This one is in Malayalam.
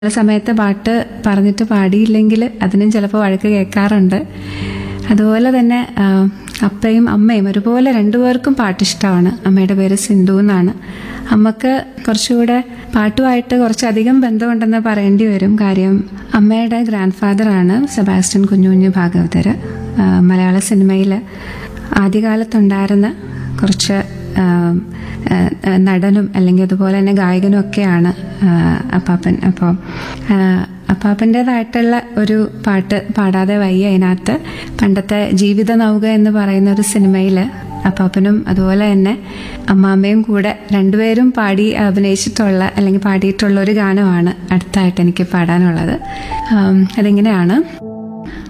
ചില സമയത്ത് പാട്ട് പറഞ്ഞിട്ട് പാടിയില്ലെങ്കിൽ അതിനും ചിലപ്പോൾ വഴക്ക് കേൾക്കാറുണ്ട് അതുപോലെ തന്നെ ആ, അപ്പയും അമ്മയും ഒരുപോലെ രണ്ടുപേർക്കും പാട്ടിഷ്ടമാണ് അമ്മയുടെ പേര് സിന്ധു എന്നാണ് അമ്മക്ക് കുറച്ചുകൂടെ പാട്ടുമായിട്ട് കുറച്ചധികം ബന്ധമുണ്ടെന്ന് പറയേണ്ടി വരും കാര്യം അമ്മയുടെ ഗ്രാൻഡ് ഫാദറാണ് സെബാസ്റ്റ്യൻ കുഞ്ഞുകുഞ്ഞു ഭാഗവതർ ആ, മലയാള സിനിമയിൽ ആദ്യകാലത്തുണ്ടായിരുന്ന കുറച്ച് ആ, ആ, നടനും അല്ലെങ്കിൽ അതുപോലെ തന്നെ ഗായകനും ഒക്കെയാണ് ആ, അപ്പാപ്പൻ അപ്പോൾ അപ്പാപ്പൻ്റെതായിട്ടുള്ള ഒരു പാട്ട് പാടാതെ വയ്യ അതിനകത്ത് പണ്ടത്തെ ജീവിത നൗക എന്ന് പറയുന്ന ഒരു സിനിമയിൽ അപ്പാപ്പനും അതുപോലെ തന്നെ അമ്മാമ്മയും കൂടെ രണ്ടുപേരും പാടി അഭിനയിച്ചിട്ടുള്ള അല്ലെങ്കിൽ പാടിയിട്ടുള്ള ഒരു ഗാനമാണ് അടുത്തായിട്ട് എനിക്ക് പാടാനുള്ളത് ആം, അതിങ്ങനെയാണ്